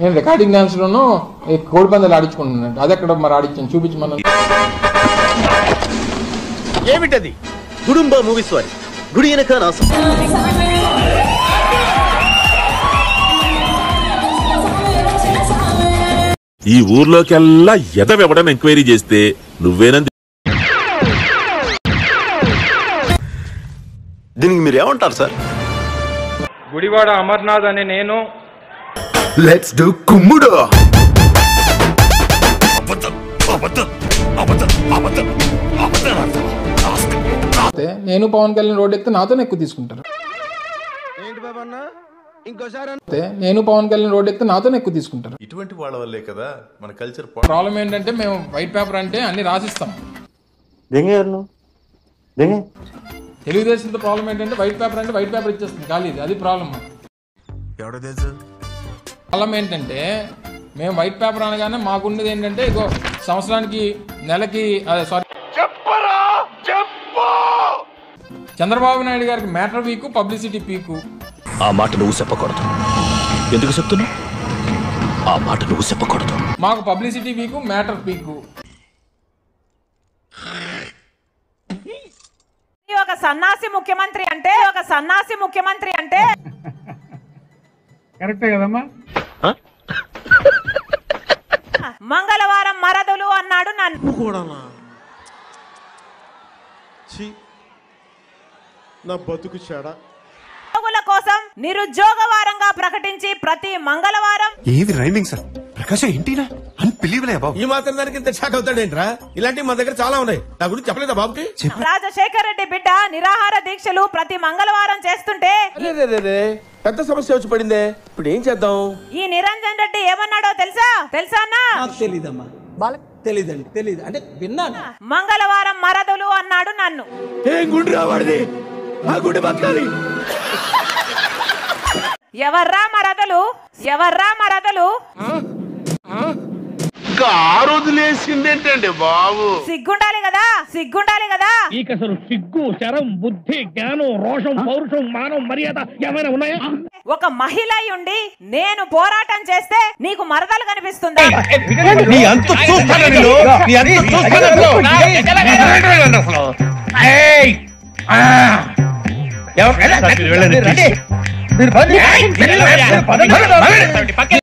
నేను recording dance లోను ఈ కోడి పందాలు ఆడించుకుంటున్నాను అది ఎక్కడ మరి ఆడించాను చూపించమన్నా ఏమిటది గుడుంబ మూవీస్ వారి గుడి వెనక నాసం ఈ ఊర్లోకెల్లా ఎదవెవడం ఎంక్వైరీ చేస్తే నువ్వేనంది దీనికి మీరు ఏమంటారు సార్ గుడివాడ అమర్నాథ్ అనే నేను లెట్స్ డు కుమ్ముడు అయితే నేను పవన్ కళ్యాణ్ రోడ్ ఎక్కితే నాతోనే ఎక్కువ తీసుకుంటారు అయితే నేను పవన్ కళ్యాణ్ రోడ్ ఎక్కితే నాతోనే ఎక్కువ తీసుకుంటారు ఇటువంటి వాళ్ళ వల్లే కదా మన కల్చర్ ప్రాబ్లం ఏంటంటే మేము వైట్ పేపర్ అంటే అన్ని రాసిస్తాం దెంగేరు దెంగే తెలుగుదేశంతో ప్రాబ్లం ఏంటంటే వైట్ పేపర్ అంటే వైట్ పేపర్ ఇచ్చేస్తుంది ఖాళీ అది ప్రాబ్లం ఎవడో తెలుసు ప్రాబ్లం ఏంటంటే మేము వైట్ పేపర్ అనగానే మాకున్నది ఏంటంటే ఇగో సంవత్సరానికి నెలకి సారీ చంద్రబాబు నాయుడు గారికి మ్యాటర్ వీకు పబ్లిసిటీ పీకు ఆ మాట నువ్వు చెప్పకూడదు ఎందుకు చెప్తున్నావు ఆ మాట నువ్వు చెప్పకూడదు మాకు పబ్లిసిటీ వీకు మ్యాటర్ పీకు ఒక సన్నాసి ముఖ్యమంత్రి అంటే ఒక సన్నాసి ముఖ్యమంత్రి అంటే కరెక్టే కదమ్మా మంగళవారం మరదులు అన్నాడు నన్ను నా బతుకు చెడా ఉద్యోగుల కోసం నిరుద్యోగ వారంగా ప్రకటించి ప్రతి మంగళవారం ఏది రైమింగ్ సార్ ప్రకాశం ఏంటినా అన్బిలీవలే బాబు ఈ మాత్రం దానికి ఇంత షాక్ అవుతాడేంట్రా ఇలాంటివి మా దగ్గర చాలా ఉన్నాయి నా గురించి చెప్పలేదా బాబుకి రాజశేఖర్ రెడ్డి బిడ్డ నిరాహార దీక్షలు ప్రతి మంగళవారం చేస్తుంటే పెద్ద సమస్య వచ్చి పడిందే ఇప్పుడు ఏం చేద్దాం ఈ నిరంజన్ రెడ్డి ఏమన్నాడో తెలుసా తెలుసా అన్నా తెలీదమ్మా బాలక్ తెలీదండి తెలీదు అంటే విన్నాను మంగళవారం మరదులు అన్నాడు నన్ను ఏం గుండు రావాడిది ఆ గుండె బతకాలి ఎవర్రా మరదలు ఎవర్రా మరదలు సిగ్గుండాలి కదా సిగ్గుండాలి కదా అసలు సిగ్గు శరం బుద్ధి జ్ఞానం రోషం పౌరుషం మానం మర్యాద ఏమైనా ఉన్నాయా ఒక మహిళ అయి ఉండి నేను పోరాటం చేస్తే నీకు మరదలు కనిపిస్తుందా ఎవరు